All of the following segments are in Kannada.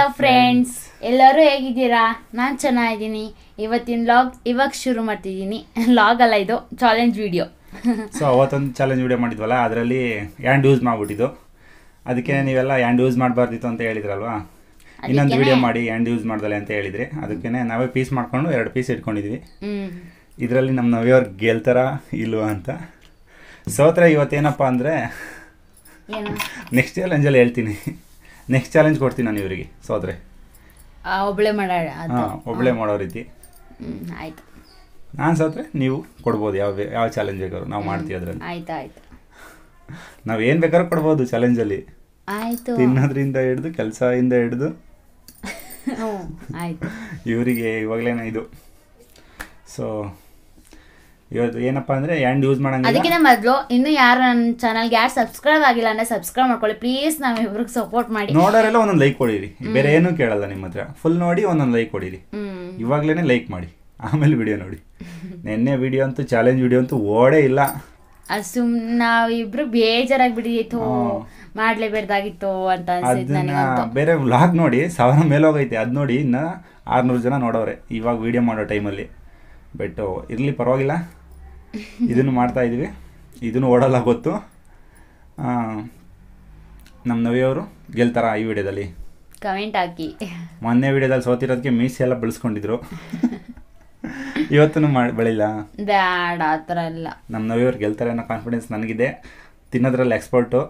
ಫ್ರೆಂಡ್ಸ್ ಎಲ್ಲರೂ ಹೇಗಿದ್ದೀರಾ ನಾನು ಚೆನ್ನಾಗಿದ್ದೀನಿ ಇವತ್ತಿನ ಲಾಗ್ ಇವಾಗ ಶುರು ಮಾಡ್ತಿದ್ದೀನಿ ಲಾಗ್ ಅಲ್ಲ ಇದು ಚಾಲೆಂಜ್ ವಿಡಿಯೋ ಸೊ ಅವತ್ತೊಂದು ಚಾಲೆಂಜ್ ವಿಡಿಯೋ ಮಾಡಿದ್ವಲ್ಲ ಅದರಲ್ಲಿ ಹ್ಯಾಂಡ್ ಯೂಸ್ ಮಾಡ್ಬಿಟ್ಟಿದ್ದು ಅದಕ್ಕೆ ನೀವೆಲ್ಲ ಹ್ಯಾಂಡ್ ಯೂಸ್ ಮಾಡಬಾರ್ದಿತ್ತು ಅಂತ ಹೇಳಿದ್ರಲ್ವಾ ಇನ್ನೊಂದು ಅದಕ್ಕೇನೆ- ವಿಡಿಯೋ ಮಾಡಿ ಹ್ಯಾಂಡ್ ಯೂಸ್ ಮಾಡ್ದಲೆ ಅಂತ ಹೇಳಿದ್ರಿ ಅದಕ್ಕೆ ನಾವೇ ಪೀಸ್ ಮಾಡ್ಕೊಂಡು ಎರಡು ಪೀಸ್ ಇಟ್ಕೊಂಡಿದ್ವಿ ಹ್ಮ್ ಇದರಲ್ಲಿ ನಮ್ಮ ನವಿಯವ್ರು ಗೆಲ್ತಾರ ಇಲ್ವಾ ಅಂತ ಸೋತ್ರೆ ಇವತ್ತೇನಪ್ಪ ಅಂದರೆ ಏನು ನೆಕ್ಸ್ಟ್ ಚಾಲೆಂಜಲ್ಲಿ ಹೇಳ್ತೀನಿ ನೆಕ್ಸ್ಟ್ ಚಾಲೆಂಜ್ ಕೊಡ್ತೀನಿ ನಾನು ಇವರಿಗೆ ಸೋತ್ರೆ ಆ, ಒಬ್ಳೆ ಮಾಡೋಣ ಅದು ಹಾಂ ಒಬ್ಬಳೇ ಮಾಡೋ ರೀತಿ ಹ್ಮ್ ಆಯ್ತು ನಾನು ಸೋತ್ರೆ ನೀವು ಕೊಡ್ಬೋದು ಯಾವ ಯಾವ ಚಾಲೆಂಜ್ ಬೇಕಾದ್ರು ನಾವು ಮಾಡ್ತೀವಿ ಅದರಲ್ಲಿ ಆಯ್ತು ಆಯ್ತು ನಾವು ಏನು ಬೇಕಾದ್ರೂ ಕೊಡ್ಬೋದು ಚಾಲೆಂಜಲ್ಲಿ ಆಯ್ತು ತಿನ್ನೋದ್ರಿಂದ ಹಿಡಿದು ಕೆಲಸದಿಂದ ಹಿಡಿದು ಹ್ಞೂ ಆಯ್ತು ಇವರಿಗೆ ಇವಾಗಲೇನೆ ಇದು ಸೊ ಇವತ್ತು ಏನಪ್ಪ ಅಂದರೆ ಹ್ಯಾಂಡ್ ಯೂಸ್ ಮಾಡಂಗಿಲ್ಲ ಅದಕ್ಕಿಂತ ಮೊದಲು ಇನ್ನು ಯಾರು ನನ್ನ ಚಾನಲ್ಗೆ ಯಾರು ಸಬ್ಸ್ಕ್ರೈಬ್ ಆಗಿಲ್ಲ ಅಂದರೆ ಸಬ್ಸ್ಕ್ರೈಬ್ ಮಾಡ್ಕೊಳ್ಳಿ ಪ್ಲೀಸ್ ನಾವಿಬ್ರಿಗೆ ಸಪೋರ್ಟ್ ಮಾಡಿ ನೋಡೋರೆಲ್ಲ ಒಂದೊಂದು ಲೈಕ್ ಕೊಡಿರಿ ಬೇರೆ ಏನೂ ಕೇಳಲ್ಲ ನಿಮ್ಮ ಹತ್ರ ಫುಲ್ ನೋಡಿ ಒಂದೊಂದು ಲೈಕ್ ಕೊಡಿರಿ ಹ್ಮ್ ಇವಾಗಲೇ ಲೈಕ್ ಮಾಡಿ ಆಮೇಲೆ ವಿಡಿಯೋ ನೋಡಿ ನಿನ್ನೆ ವಿಡಿಯೋ ಅಂತೂ ಚಾಲೆಂಜ್ ವಿಡಿಯೋ ಅಂತೂ ಓಡೇ ಇಲ್ಲ ಅದು ಸುಮ್ ನಾವಿಬ್ರು ಬೇಜಾರಾಗ್ಬಿಟ್ಟಿತ್ತು ಹ್ಮ್. ಮಾಡ್ಲೇಬೇಡ್ದಾಗಿತ್ತು ಅಂತ ಅನ್ಸಿದ್ ಅದನ್ನ ನನಗಂತೂ ಬೇರೆ ವ್ಲಾಗ್ ನೋಡಿ ಸಾವಿರ ಮೇಲೋಗೈತೆ ಅದು ನೋಡಿ ಇನ್ನು ಆರ್ನೂರು ಜನ ನೋಡೋರೆ ಇವಾಗ ವಿಡಿಯೋ ಮಾಡೋ ಟೈಮಲ್ಲಿ ಬಟ್ ಇರಲಿ ಪರವಾಗಿಲ್ಲ ಇದನ್ನು ಮಾಡ್ತಾ ಇದೀವಿ ಇದನ್ನು ಓಡಲ್ಲ ಗೊತ್ತು ಆ, ನಮ್ಮ ನವಿಯವರು ಗೆಲ್ತಾರ ಈ ವಿಡಿಯೋದಲ್ಲಿ ಕಮೆಂಟ್ ಹಾಕಿ ಮೊನ್ನೆ ವಿಡಿಯೋದಲ್ಲಿ ಸೋತಿರೋದಕ್ಕೆ ಮೀಸೆ ಎಲ್ಲ ಬೆಳೆಸ್ಕೊಂಡಿದ್ರು ಇವತ್ತೂ ಮಾಡಿ ಬೆಳಿಲ್ಲ ಬ್ಯಾಡ ಆ ಥರ ಎಲ್ಲ ನಮ್ಮ ನವಿಯವ್ರು ಗೆಲ್ತಾರೆ ಅನ್ನೋ ಕಾನ್ಫಿಡೆನ್ಸ್ ನನಗಿದೆ ತಿನ್ನೋದ್ರಲ್ಲಿ ಎಕ್ಸ್ಪರ್ಟು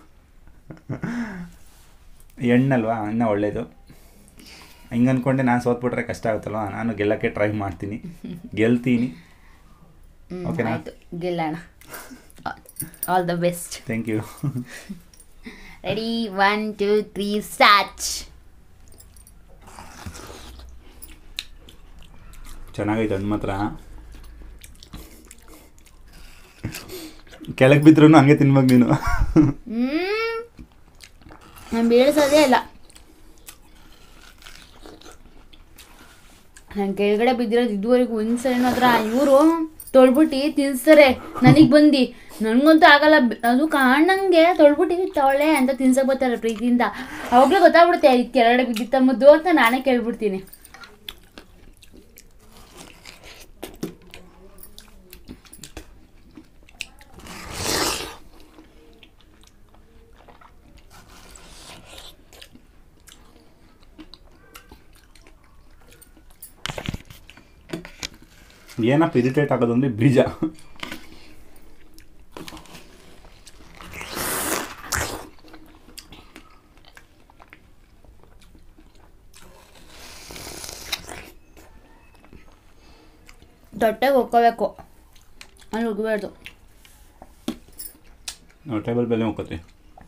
ಎಣ್ಣಲ್ವಾ ಇನ್ನೂ ಒಳ್ಳೇದು ಹಿಂಗೆ ಅಂದ್ಕೊಂಡೆ ನಾನು ಸೋತ್ಬಿಟ್ರೆ ಕಷ್ಟ ಆಗುತ್ತಲ್ವ ನಾನು ಗೆಲ್ಲಕ್ಕೆ ಟ್ರೈ ಮಾಡ್ತೀನಿ ಗೆಲ್ತೀನಿ ಹ್ಮ್, ಓಕೆನಾ? ಆಯ್ತು ಗೆಲ್ಲೋಣ all the best thank you ready one two three start ಚೆನ್ನಾಗೈತೆ ಹಣ್ಣು ಮಾತ್ರ ಕೆಳಗೆ ಬಿದ್ರೂ ಹಂಗೆ ತಿನ್ಬೇಕು ನೀನು ಹ್ಮ್ ನಾನು ಬೀಳ್ಸೋದೇ ಇಲ್ಲ ನಾನು ಕೆಳಗಡೆ ಬಿದ್ದಿರೋದು ಇದುವರೆಗೂ ಒಂದ್ಸರಿ ಮಾತ್ರ ಇವರು ತೊಳ್ಬಿಟ್ಟು ತಿನ್ಸ್ತಾರೆ ನನಗೆ ಬಂದು ನನಗಂತೂ ಆಗಲ್ಲ ಬ- ಅದು ಕಾಣಂಗೆ ತೊಳ್ಬಿಟ್ಟು ತೊಳೆ ಅಂತ ತಿನ್ಸಕ್ ಬರ್ತಾರೆ ಪ್ರೀತಿಯಿಂದ ಅವಾಗಲೇ ಗೊತ್ತಾಗ್ಬಿಡುತ್ತೆ ಇದು ಕೆಳಗಡೆ ಬಿದ್ದಿತ್ತ ಮುದ್ದು ಅಂತ ನಾನೇ ಕೇಳ್ಬಿಡ್ತೀನಿ ಏನಪ್ಪ ಇರಿಟೇಟ್ ಆಗೋದು ಅಂದರೆ ಬೀಜ ತೊಟ್ಟೆಗೆ ಹೋಗ್ಕೋಬೇಕು ಅಲ್ಲಿ ಹೋಗ್ಬಾರ್ದು ನಾವು ಟೇಬಲ್ ಮೇಲೆ ಹೋಗ್ಕೋತೀವಿ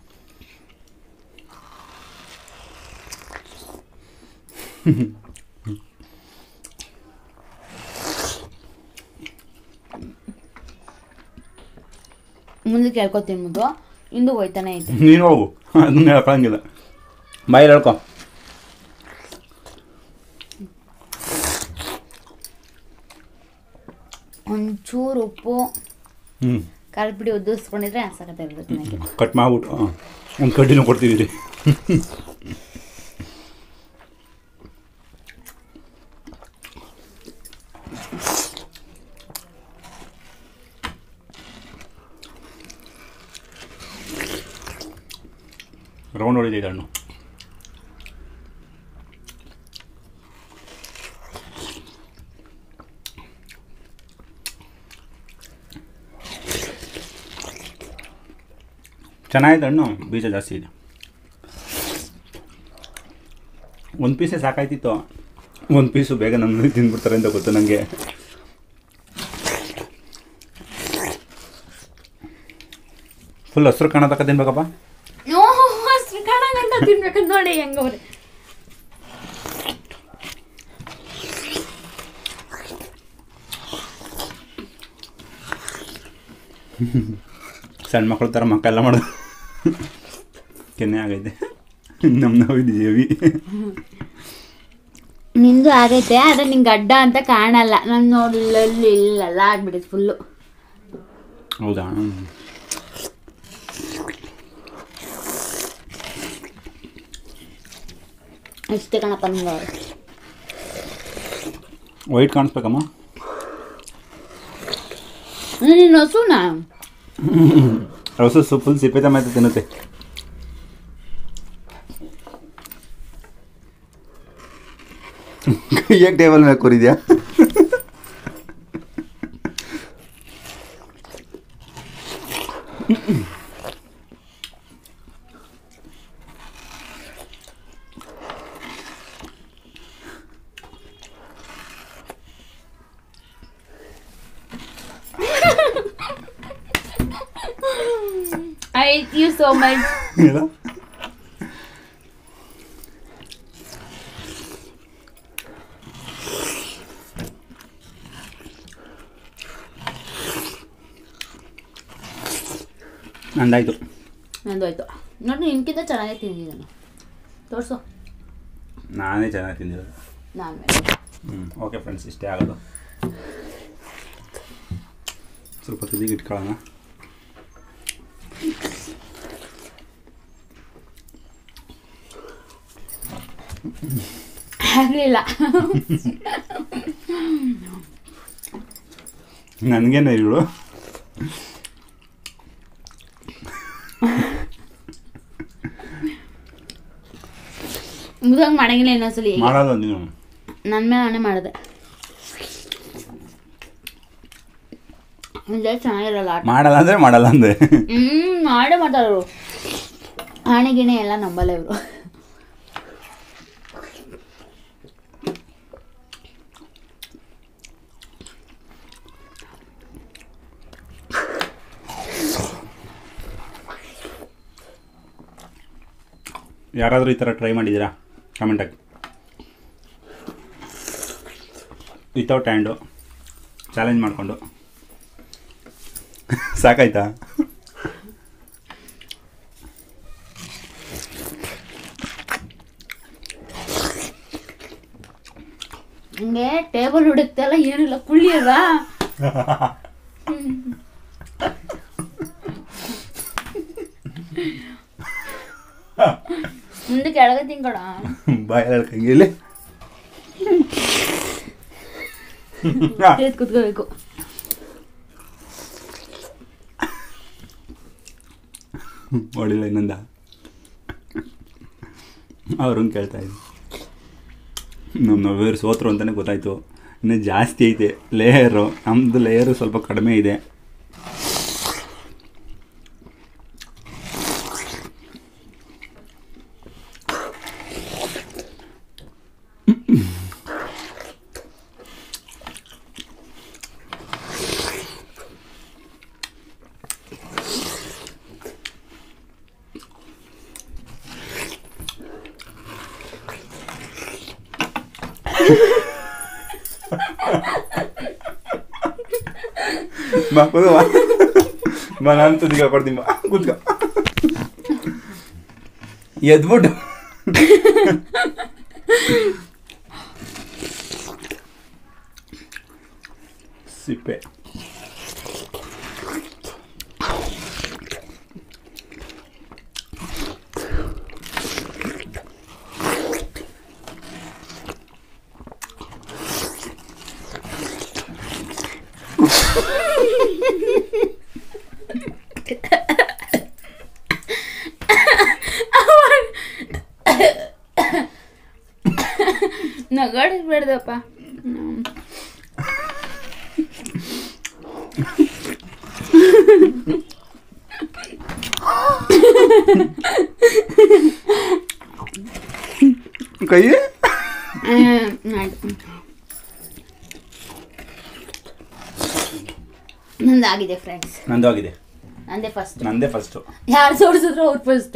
ಮುಂದೆ ಕೇಳ್ಕೊತೀನಿ ಮುದ್ದು ಇಂದು ಹೋಯ್ತಾನೆ ಐತೆ ನೀನು ಹೋಗು ಅದನ್ನ ಹೇಳಕ್ಕಂಗಿಲ್ಲ ಬಾಯಲ್ಲಿ ಹೇಳ್ಕೊ ಒಂಚೂರು ಉಪ್ಪು ಹ್ಞೂ ಖಾರದ ಪುಡಿ ಉದ್ದಿಸ್ಕೊಂಡಿದ್ರೆ ಸಖತ್ತಾಗಿರುತ್ತೆ ನನಗೆ ಕಟ್ ಮಾಡ್ಬಿಟ್ಟು ಒಂದು ಕಡ್ಡಿನೂ ಕೊಡ್ತೀವಿ ರೀ ರೌಂಡ್ ಹೊಡಿದಿದೆ ಹಣ್ಣು ಚೆನ್ನಾಗಿದೆ ಹಣ್ಣು ಬೀಜ ಜಾಸ್ತಿ ಇದೆ ಒಂದು ಪೀಸೇ ಸಾಕಾಯ್ತಿತ್ತು ಒಂದು ಪೀಸು ಬೇಗ ನಮ್ಮ ತಿಂದ್ಬಿಡ್ತಾರೆ ಅಂತ ಗೊತ್ತು ನನಗೆ ಫುಲ್ ಹಸ್ರು ಕಾಣತಕ್ಕ ತಿನ್ಬೇಕಪ್ಪ ಓ ಹಸ್ರು ಕಾಣಂಗಂತ ತಿನ್ಬೇಕಂತ ನೋಡಿ ಹೆಂಗವ್ರೆ ಸಣ್ಣ ಮಕ್ಕಳ ಥರ ಮಕ್ಕ ಎಲ್ಲ ಮಾಡೋದು ಕೆನ್ನೆ ಆಗೈತೆ ನಮ್ಮ ನಾವು ಇದು ಜೇವಿ ನಿಂದು ಆಗೈತೆ ಆದ್ರೆ ನಿಂಗೆ ಅಡ್ಡ ಅಂತ ಕಾಣಲ್ಲ ನಾನು ನೋಡಲ್ಲಿ ಇಲ್ಲಲ್ಲ ಆಗ್ಬಿಟ್ಟಿದೆ ಫುಲ್ಲು ಹೌದಾ ಇಷ್ಟೇ ಕಣಪ್ಪ ನಿಂಗೆ ವೈಟ್ ಕಾಣಿಸ್ಬೇಕಮ್ಮ ನೀನು ಹಸುನಾ ರಸ ಫುಲ್ ಸಿಪ್ಪೆ ಸಮೇತ ತಿನ್ನುತ್ತೆ ಕೈಯಾಗ ಟೇಬಲ್ ಮೇಲೆ ಕೂರಿದ್ಯಾ I hate you so much ಹೇಳು ನಂದಾಯ್ತು ನಂದು ಆಯ್ತು ನೋಡಿ ನಿನ್ಕಿಂತ ಚೆನ್ನಾಗೇ ತಿಂದಿದ್ದಾನೆ ತೋರಿಸು ನಾನೇ ಚೆನ್ನಾಗಿ ತಿಂದಿರೋದು ನಾನು ಹ್ಞೂ ಓಕೆ ಫ್ರೆಂಡ್ಸ್ ಇಷ್ಟೇ ಆಗೋದು ಸ್ವಲ್ಪ ತುದಿಗೆ ಇಟ್ಕೊಳ್ಳೋಣ ಆಗಲಿಲ್ಲ ನನಗೇನೆ ಇವಳು ಮುದಂಗೆ ಮಾಡಂಗಿಲ್ಲ ಇನ್ನೊಂದ್ಸಲಿ ಹೀಗೆ ಮಾಡೋದು ನೀನು ನನ್ನ ಮೇಲೆ ನಾನೇ ಮಾಡಿದೆ ಇದೇ ಚೆನ್ನಾಗಿರಲ್ಲ ಆಟ ಮಾಡಲ್ಲ ಅಂದರೆ ಮಾಡಲ್ಲ ಅಂದೆ ಹ್ಮ್ ಮಾಡೇ ಮಾಡ್ತಾರವ್ರು ಆಣೆ ಗಿಣೆ ಎಲ್ಲ ನಂಬಲ್ಲ ಇವರು ಯಾರಾದರೂ ಈ ಥರ ಟ್ರೈ ಮಾಡಿದ್ದೀರಾ ಕಮೆಂಟ್ ಹಾಕಿ ವಿತೌಟ್ ಹ್ಯಾಂಡು ಚಾಲೆಂಜ್ ಮಾಡಿಕೊಂಡು ಸಾಕಾಯ್ತಾ ಹಿಂಗೆ ಟೇಬಲ್ ಹುಡುಕ್ತೆಲ್ಲ ಏನಿಲ್ಲ ಕುಳ್ಳಿಯಲ್ಲ ಮುಂದೆ ಕೆಳಗೆ ತಿನ್ಕೊಡ ಬಾಯಲ್ಲಿ ಹೇಳ್ಕಂಗಿಲ್ಲಿ ಕುತ್ಕೋಬೇಕು ಹೊಡಿಲ್ಲ ಇನ್ನೊಂದ ಅವ್ರನ್ನ ಕೇಳ್ತಾ ಇದ್ದೆ ನಮ್ಮ ನವ್ಯರು ಸೋತ್ರು ಅಂತಲೇ ಗೊತ್ತಾಯ್ತು ಇನ್ನು ಜಾಸ್ತಿ ಐತೆ ಲೇಯರು ನಮ್ಮದು ಲೇಯರು ಸ್ವಲ್ಪ ಕಡಿಮೆ ಇದೆ ಬಾ ಕೂತ್ಕೋ ಬಾ ಬಾ ನಾನು ತುದಿಗೆ ಕೊಡ್ತೀನಿ ಬಾ ಕೂತ್ಕೋ ಎದ್ಬಿಟ್ಟು ಸಿಪ್ಪೆ ನಗಾಡಿಸ್ಬೇಡ್ದಪ್ಪ ಕೈ ನಂದಾಗಿದೆ ಫ್ರೆಂಡ್ಸ್ ನಂದು ಆಗಿದೆ ನಂದೇ ಫಸ್ಟ್ ನಂದೇ ಫಸ್ಟು ಯಾರು ಸೋಡಿಸಿದ್ರು ಅವ್ರು ಫಸ್ಟ್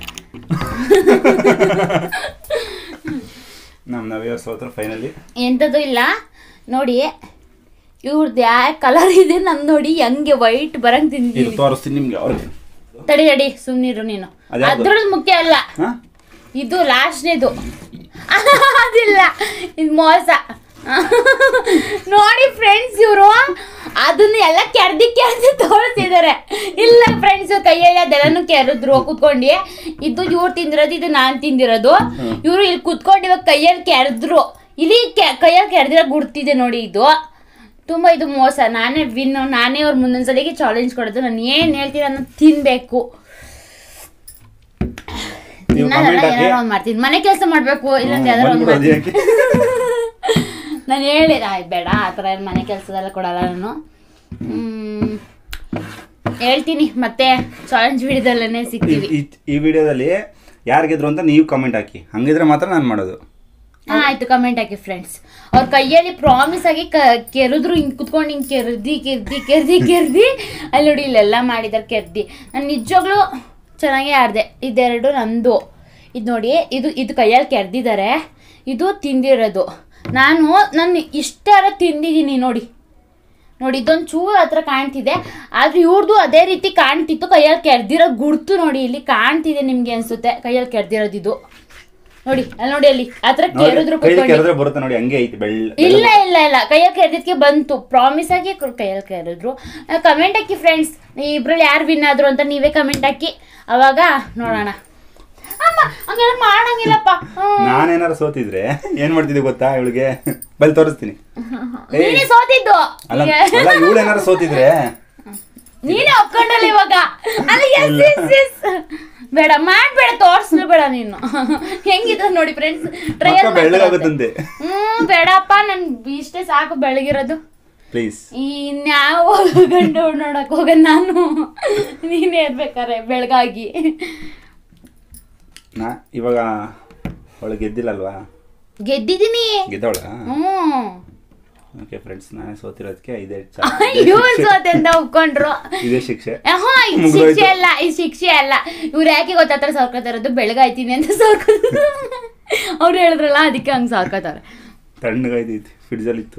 ನಮ್ಮ ನವ್ಯ ಸೋತ್ರ ಫೈನಲಿ ಎಂಥದ್ದು ಇಲ್ಲ ನೋಡಿ ಇವ್ರದ್ದು ಯಾವ ಕಲರ್ ಇದೆ ನನ್ ನೋಡಿ ಹೆಂಗೆ ವೈಟ್ ಬರಂಗ್ ಇದು ತಿಂದಿದ್ದೀನಿ ತೋರಿಸ್ತೀನಿ ನಿಮ್ಗೆ ಅವ್ರಿಗೆ ತಡಿ ತಡಿ ಸುಮ್ಮನಿರು ನೀನು ಅದ್ಯಾವ್ದು? ಅದ್ರದ್ದು ಮುಖ್ಯ ಅಲ್ಲ ಹಾಂ ಇದು ಲಾಸ್ಟ್ನೇದು ಅದಿಲ್ಲ ಇದು ಮೋಸ ನೋಡಿ ಫ್ರೆಂಡ್ಸ್ ಇವರು ಅದನ್ನ ಎಲ್ಲ ಕೆರ್ದಿ ಕೆರ್ದಿ ತೋರಿಸಿದ್ದಾರೆ ಇಲ್ಲ ಫ್ರೆಂಡ್ಸ್ ಕೈಯಲ್ಲಿ ಅದೆಲ್ಲನು ಕೆರೆದ್ರು ಕುತ್ಕೊಂಡು ಇದು ಇವ್ರು ತಿಂದಿರೋದು ಇದು ನಾನ್ ತಿಂದಿರೋದು ಇವರು ಇಲ್ಲಿ ಕುತ್ಕೊಂಡು ಇವಾಗ ಕೈಯಲ್ಲಿ ಕೆರೆದ್ರು ಇಲ್ಲಿ ಕೆ- ಕೈಯಲ್ಲಿ ಕೆರೆದಿರೋ ಗುರ್ತಿದೆ ನೋಡಿ ಇದು ತುಂಬಾ ಇದು ಮೋಸ ನಾನೇ ವಿನ್ ನಾನೇ ಅವ್ರ ಮುಂದೊಂದ್ ಸಲಿಗೆ ಚಾಲೆಂಜ್ ಕೊಡೋದು ನಾನು ಏನ್ ಹೇಳ್ತೀನಿ ಅನ್ನೋದು ತಿನ್ಬೇಕು ನೀವು ತಿನ್ನಲ್ಲ comment ಹಾಕಿ. ಏನಾರ ಒಂದ್ ಮಾಡ್ತೀನಿ ಮನೆ ಕೆಲಸ ಮಾಡ್ಬೇಕು ಇಲ್ಲಾಂದ್ರೆ ಯಾವ್ದಾರ ಒಂದ್ ಬಂದ್ಬಿಡು ಮಾಡ್ತೀನಿ ನಾನು ಹೇಳಿದ ಆಯ್ತು ಬೇಡ ಆ ಥರ ಏನ್ ಮನೆ ಕೆಲಸದೆಲ್ಲ ಕೊಡಲ್ಲ ನಾನು ಹ್ಮ್, ಹೇಳ್ತೀನಿ ಮತ್ತೆ ಚಾಲೆಂಜ್ ವಿಡಿಯೋದಲ್ಲೇ ಈ- ಸಿಗ್ತೀವಿ ಈ- ಈ ವಿಡಿಯೋದಲ್ಲಿ ಯಾರು ಗೆದ್ರು ಅಂತ ನೀವು ಕಮೆಂಟ್ ಹಾಕಿ ಹಂಗಿದ್ರೆ ಮಾತ್ರ ನಾನು ಮಾಡೋದು ಹಾ ಆಯ್ತು ಕಮೆಂಟ್ ಹಾಕಿ ಫ್ರೆಂಡ್ಸ್ ಅವ್ರ ಕೈಯಲ್ಲಿ ಪ್ರಾಮಿಸ್ ಆಗಿ ಕ- ಕೆರೆದ್ರು ಹಿಂಗ್ ಕುತ್ಕೊಂಡು ಹಿಂಗ್ ಕೆರ್ದಿ ಕೆರ್ದಿ ಕೆರ್ದಿ ಕೆರ್ದಿ ಅಲ್ಲಿ ನೋಡಿ ಇಲ್ಲೆಲ್ಲ ಮಾಡಿದಾರೆ ಕೆರ್ದಿ ನಾನು ನಿಜವಾಗ್ಲೂ ಚೆನ್ನಾಗೇ ಆಡಿದೆ ಇದೆರಡು ನಂದು ಇದು ನೋಡಿ ಇದು ಇದು ಕೈಯಲ್ಲಿ ಕೆರ್ದಿದ್ದಾರೆ ಇದು ತಿಂದಿರೋದು ನಾನು ನಾನು ಇಷ್ಟಾರ ತಿಂದಿದ್ದೀನಿ ನೋಡಿ ನೋಡಿ ಇದೊಂದು ಚೂರು ಹತ್ರ ಕಾಣ್ತಿದೆ ಆದ್ರೆ ಇವ್ರದ್ದು ಅದೇ ರೀತಿ ಕಾಣ್ತಿತ್ತು ಕೈಯಲ್ಲಿ ಕೆರ್ದಿರೋ ಗುರ್ತು ನೋಡಿ ಇಲ್ಲಿ ಕಾಣ್ತಿದೆ ನಿಮ್ಗೆ ಅನ್ಸುತ್ತೆ ಕೈಯಲ್ಲಿ ಕೆರ್ದಿರೋದು ಇದು ನೋಡಿ ಅಲ್ಲಿ ನೋಡಿ ಅಲ್ಲಿ ಹತ್ರ ಕೆರೆದ್ರು ಕೈಲಿ ಕುತ್ಕೊಂಡು ಕೆರೆದ್ರೆ ಬರುತ್ತೆ ನೋಡಿ ಹಂಗೆ ಐತಿ ಬೆಳ್ಳ ಇಲ್ಲ ಇಲ್ಲ ಇಲ್ಲ ಕೈಯಲ್ಲಿ ಕೆರೆದಕ್ಕೆ ಬಂತು ಪ್ರಾಮಿಸ್ ಆಗಿ ಕ- ಕೈಯಲ್ಲಿ ಕೆರೆದ್ರು ಕಮೆಂಟ್ ಹಾಕಿ ಫ್ರೆಂಡ್ಸ್ ಇಬ್ರಲ್ಲಿ ಯಾರು ವಿನ್ ಆದ್ರು ಅಂತ ನೀವೇ ಕಮೆಂಟ್ ಹಾಕಿ ಅವಾಗ ನೋಡೋಣ ಅಮ್ಮ ಹಂಗೆಲ್ಲ ಮಾಡಂಗಿಲ್ಲಪ್ಪ ಹ್ಮ್. ನಾನೇನಾರು ಸೋತಿದ್ರೆ ಏನ್ ಮಾಡ್ತಿದ್ದೆ ಗೊತ್ತಾ ಇವಳಿಗೆ ಬಲ್ ತೋರಿಸ್ತೀನಿ ಏ, ನೀನೇ ಸೋತಿದ್ದು ಅಲ್ಲ ಈಗ ಅಲ್ಲ ಇವಳು ಏನಾರು ಸೋತಿದ್ರೆ ನೀನೇ ಒಪ್ಕೊಂಡಲ್ಲ ಇವಾಗ ಅಲ್ಲಿ yes, yes, yes. ಬೇಡ ಮಾಡ್ಬೇಡ ತೋರ್ಸ್ಲು ಬೇಡ ನೀನು ಹೆಂಗಿದೆ ನೋಡಿ ಫ್ರೆಂಡ್ಸ್ ಮಕ್ಕ ಟ್ರಯಲ್ ಬೆಳ್ಳಗಾಗುತ್ತಂತೆ ಹ್ಮ್ ಬೇಡಪ್ಪ ನನ್ ಇಷ್ಟೇ ಸಾಕು ಬೆಳಗಿರೋದು ಪ್ಲೀಸ್ ಇನ್ಯಾವ ಗಂಡು ನೋಡಕ್ ಹೋಗ ನಾನು ನೀನೇ ಇರ್ಬೇಕಾರೆ ಬೆಳಗಾಗಿ ನಾ ಇವಾಗ ಅವಳು ಗೆದ್ದಿಲ್ಲಲ್ವಾ ಗೆದ್ದಿದ್ದೀನಿ ಗೆದ್ದವಳ ಹ್ಮ್ ಓಕೆ ಫ್ರೆಂಡ್ಸ್ ನಾನೇ ಸೋತಿರೋದಕ್ಕೆ ಇದೇ ಇವ್ರು ಸೋತೆ ಅಂತ ಒಪ್ಕೊಂಡ್ರು ಇದೇ ಶಿಕ್ಷೆ ಆಹಾ, ಇದು ಮುಗ್ದೋಯ್ತು. ಶಿಕ್ಷೆ ಅಲ್ಲ ಇದು ಶಿಕ್ಷೆ ಅಲ್ಲ ಇವ್ರು ಯಾಕೆ ಗೊತ್ತಾತ್ರ ಸಾವ್ಕೋತಾ ಇರೋದು ಬೆಳಗಾಯ್ತೀನಿ ಅಂತ ಸಾವ್ಕೋತ ಅವ್ರು ಹೇಳಿದ್ರಲ್ಲ ಅದಕ್ಕೆ ಹಂಗ್ ಸಾವ್ಕೋತಾರೆ ತಣ್ಣಗೈತೈತಿ ಫ್ರಿಡ್ಜಲ್ಲಿ ಇತ್ತು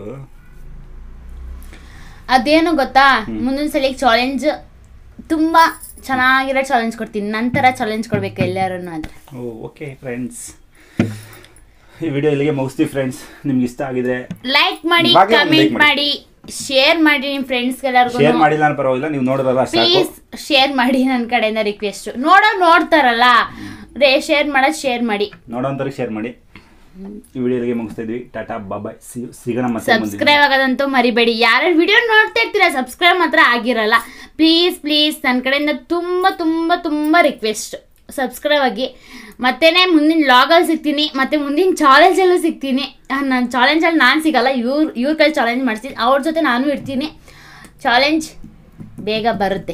ಅದೇನು ಗೊತ್ತಾ ಮುಂದಿನ ಸಲ ಚಾಲೆಂಜ್ ತುಂಬಾ ಚೆನ್ನಾಗಿರೋ ಚಾಲೆಂಜ್ ಕೊಡ್ತೀನಿ ನಂತರ ಚಾಲೆಂಜ್ ಕೊಡ್ಬೇಕು ಎಲ್ಲರೂ ಆದ್ರೆ ಓ ಓಕೆ ಫ್ರೆಂಡ್ಸ್ ಈ ವಿಡಿಯೋ ಇಲ್ಲಿಗೆ ಮುಗಿಸ್ತೀವಿ ಫ್ರೆಂಡ್ಸ್ ನಿಮ್ಗೆ ಇಷ್ಟ ಆಗಿದ್ರೆ ಲೈಕ್ ಮಾಡಿ ಇವಾಗ್ಲೇ ಒಂದು like ಕಮೆಂಟ್ ಮಾಡಿ ಶೇರ್ ಮಾಡಿ ನಿಮ್ ಫ್ರೆಂಡ್ಸ್ ಎಲ್ಲರಿಗೂ ಶೇರ್ ಮಾಡಿಲ್ಲ ಅಂತ ಪರವಾಗಿಲ್ಲ ನೀವು ನೋಡಿರಲ್ಲ ಸಾಕು ಪ್ಲೀಸ್ ಶೇರ್ ಮಾಡಿ ನನ್ನ ಕಡೆಯಿಂದ ರಿಕ್ವೆಸ್ಟ್ ನೋಡೋ ನೋಡ್ತಾರಲ್ಲ ರೇ ಶೇರ್ ಮಾಡೋದು ಶೇರ್ ಮಾಡಿ ನೋಡೋಂಥವ್ರಿಗೆ ಶೇರ್ ಮಾಡಿ ಈ ವಿಡಿಯೋ ಇಲ್ಲಿಗೆ ಮುಗಿಸ್ತಾ ಇದ್ವಿ ಟಾಟಾ ಬಾಬಾಯ್ ಸಿಗೋಣ ಮತ್ತೆ ಮುಂದಿನ ಸಬ್ಸ್ಕ್ರೈಬ್ ಆಗೋದಂತೂ ಮರಿಬೇಡಿ ಯಾರ್ಯಾರು ವಿಡಿಯೋ ನೋಡ್ತಾ ಇರ್ತೀರಾ ಸಬ್ಸ್ಕ್ರೈಬ್ ಮಾತ್ರ ಆಗಿರಲ್ಲ ಪ್ಲೀಸ್ ಪ್ಲೀಸ್ ನನ್ನ ಕಡೆಯಿಂದ ತುಂಬ ತುಂಬ ತುಂಬ ರಿಕ್ವೆಸ್ಟ್ ಸಬ್ಸ್ಕ್ರೈಬ್ ಆಗಿ ಮತ್ತೇನೆ ಮುಂದಿನ ಲಾಗಲ್ಲಿ ಸಿಗ್ತೀನಿ ಮತ್ತೆ ಮುಂದಿನ ಚಾಲೆಂಜಲ್ಲೂ ಸಿಗ್ತೀನಿ ನನ್ನ ಚಾಲೆಂಜಲ್ಲಿ ನಾನು ಸಿಗಲ್ಲ ಇವ್ರ ಇವ್ರ ಕೈ ಚಾಲೆಂಜ್ ಮಾಡ್ತೀನಿ ಅವ್ರ ಜೊತೆ ನಾನು ಇರ್ತೀನಿ ಚಾಲೆಂಜ್ ಬೇಗ ಬರುತ್ತೆ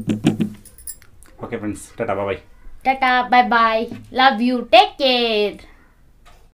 ಓಕೆ ಫ್ರೆಂಡ್ಸ್ ಟಾಟಾ ಬಾಬಾಯ್ ಟಾಟಾ bye bye love you take care